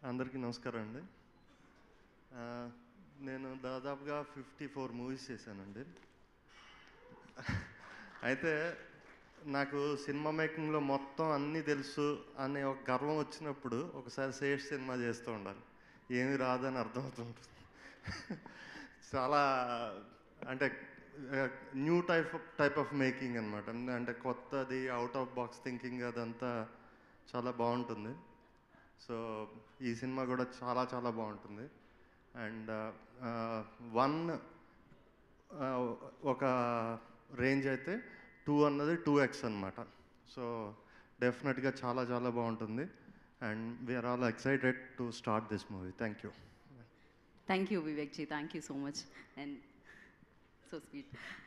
అందరికీ నమస్కారం అండి ఆ, నేను దాదాపుగా ఫిఫ్టీ ఫోర్ మూవీస్ చేశానండి అయితే నాకు సినిమా మేకింగ్లో మొత్తం అన్నీ తెలుసు అనే ఒక గర్వం వచ్చినప్పుడు ఒకసారి శేష్ సినిమా చేస్తూ ఉండాలి ఏమి రాదని అర్థమవుతుంటుంది చాలా అంటే new type type of making అనమాట అంటే కొత్తది అవుట్ ఆఫ్ బాక్స్ థింకింగ్ అదంతా చాలా బాగుంటుంది సో ఈ సినిమా కూడా చాలా చాలా బాగుంటుంది అండ్ వన్ ఒక రేంజ్ అయితే టూ అన్నది టూ ఎక్స్ అనమాట సో డెఫినెట్గా చాలా చాలా బాగుంటుంది and we are all excited to start this movie thank you thank you Vivek ji thank you so much and so sweet